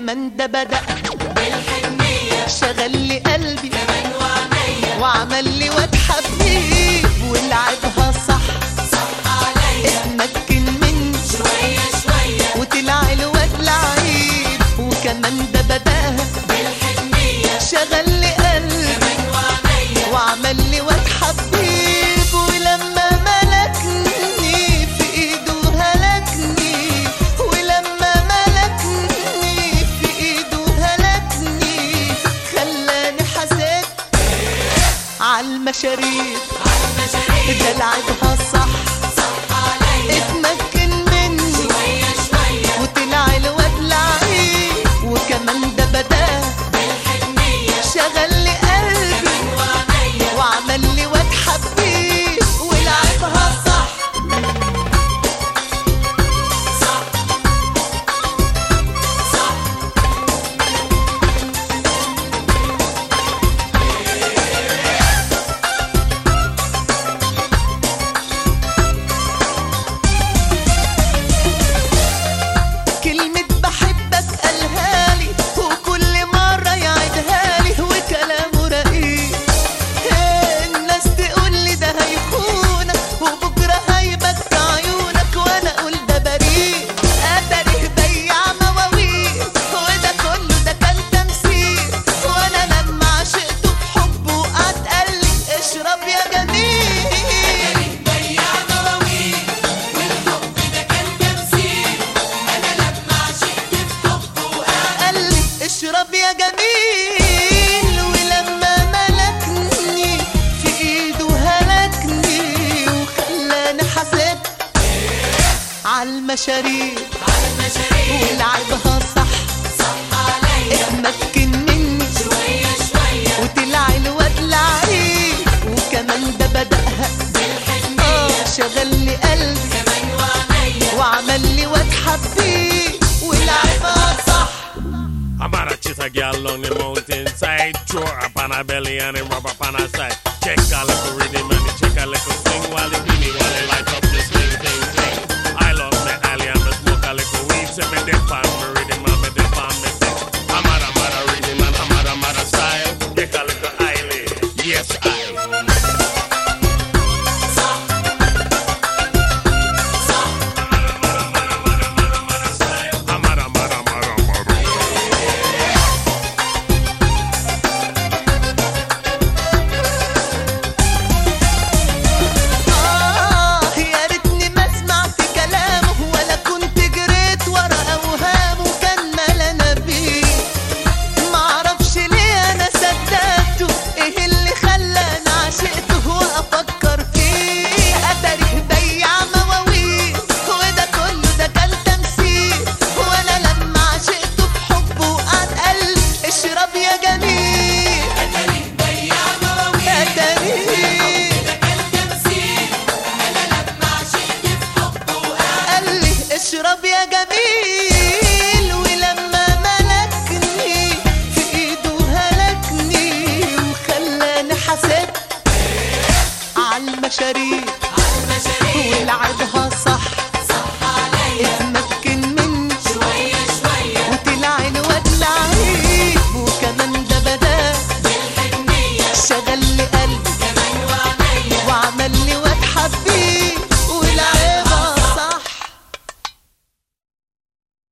وكمان ده بدأ بالحنية شغل لي قلبي كمان وعينيا وعمل لي واد حبيب ولعبها صح صح عليا اتمكن مني شوية شوية وطلع الواد لعيب وكمان ده بدأها بالحنية شغل لي قلبي كمان وعينيا وعمل لي واد حبيب ولما ملكني في ايده هلكني ولما ملكني في ايده هلكني خلاني حسيت عالمشاريب عالمشاريب ده لعبها صح صح عليا اتمكن مني شوية شوية وطلع الواد لعيب وكمان ده بدأ بالحنية شغل لي قلبي كمان وعينيا وعمل لي واد حبيب ولعبها صح صح صح كلمة بحبك قالها لي وكل مرة يعيدها لي وكلامه رقيق الناس تقول لي ده هيخونك وبكرة هيبكى عيونك وانا اقول ده بريء اتاريه بياع مواويل وده كله ده كان تمثيل وانا لما عشقته بحبه وقعد قال لي اشرب يا جميل بياع مواويل والحب ده كان تمثيل انا لما عشقت في حبه وقعد قال لي اشرب يا جميل ولما ملكني في ايده هلكني وخلاني حسيت عالمشاريب عالمشاريب ولعبها صح صح عليا اتمكن مني شوية شوية وطلع الواد لعيب وكمان ده بدأها اه بالحنية شغل لي قلبي كمان وعينيا وعمل لي واد حبيب ولعبها صح I'm gonna chase a girl on the mountainside, throw her up on her belly and then rub up on her side. Check her little